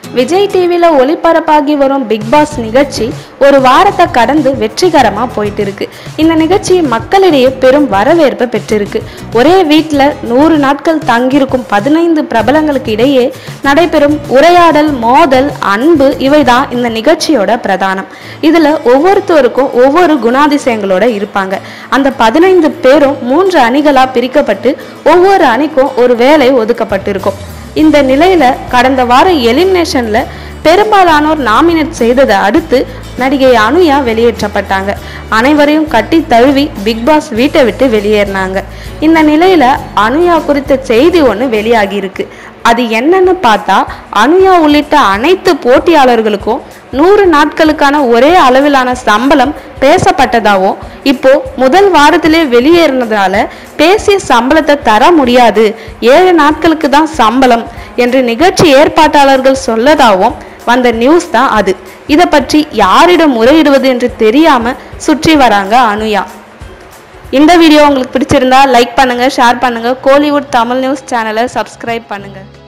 விஜய் டிவியில் ஒளிபரப்பாகி வரும் big pass நிகழ்ச்சி ஒரு வாரத்தை கடந்து வெற்றிகரமாக போயிட்டு இருக்கு இந்த நிகழ்ச்சி மக்களிடையே பெரும் வரவேற்பு பெற்றிருக்கு ஒரே வீட்டில் நூறு நாட்கள் தங்கியிருக்கும் பதினைந்து பிரபலங்களுக்கு இடையே நடைபெறும் உரையாடல் மோதல் அன்பு இவைதான் இந்த நிகழ்ச்சியோட பிரதானம் இதில் ஒவ்வொருத்தருக்கும் ஒவ்வொரு குணாதிசயங்களோட இருப்பாங்க அந்த பதினைந்து பேரும் மூன்று அணிகளாக பிரிக்கப்பட்டு ஒவ்வொரு அணிக்கும் ஒரு வேலை ஒதுக்கப்பட்டிருக்கும் இந்த நிலையில கடந்த வார எலிமினேஷன்ல பெரும்பாலானோர் நாமினேட் செய்ததை அடுத்து நடிகை அனுயா வெளியேற்றப்பட்டாங்க அனைவரையும் கட்டி தழுவி பிக் பாஸ் வீட்டை விட்டு வெளியேறினாங்க இந்த நிலையில அனுயா குறித்த செய்தி ஒன்று வெளியாகி இருக்கு அது என்னன்னு பார்த்தா அனுயா உள்ளிட்ட அனைத்து போட்டியாளர்களுக்கும் நூறு நாட்களுக்கான ஒரே அளவிலான சம்பளம் பேசப்பட்டதாகவும் இப்போ முதல் வாரத்திலே வெளியேறினதால பேசிய சம்பளத்தை தர முடியாது ஏழு நாட்களுக்கு தான் சம்பளம் என்று நிகழ்ச்சி ஏற்பாட்டாளர்கள் சொல்லதாகவும் வந்த நியூஸ் தான் அது இதை பற்றி யாரிடம் முறையிடுவது என்று தெரியாம சுற்றி வராங்க அனுயா இந்த வீடியோ உங்களுக்கு பிடிச்சிருந்தா லைக் பண்ணுங்க ஷேர் பண்ணுங்க கோலிவுட் தமிழ் நியூஸ் சேனலை சப்ஸ்கிரைப் பண்ணுங்க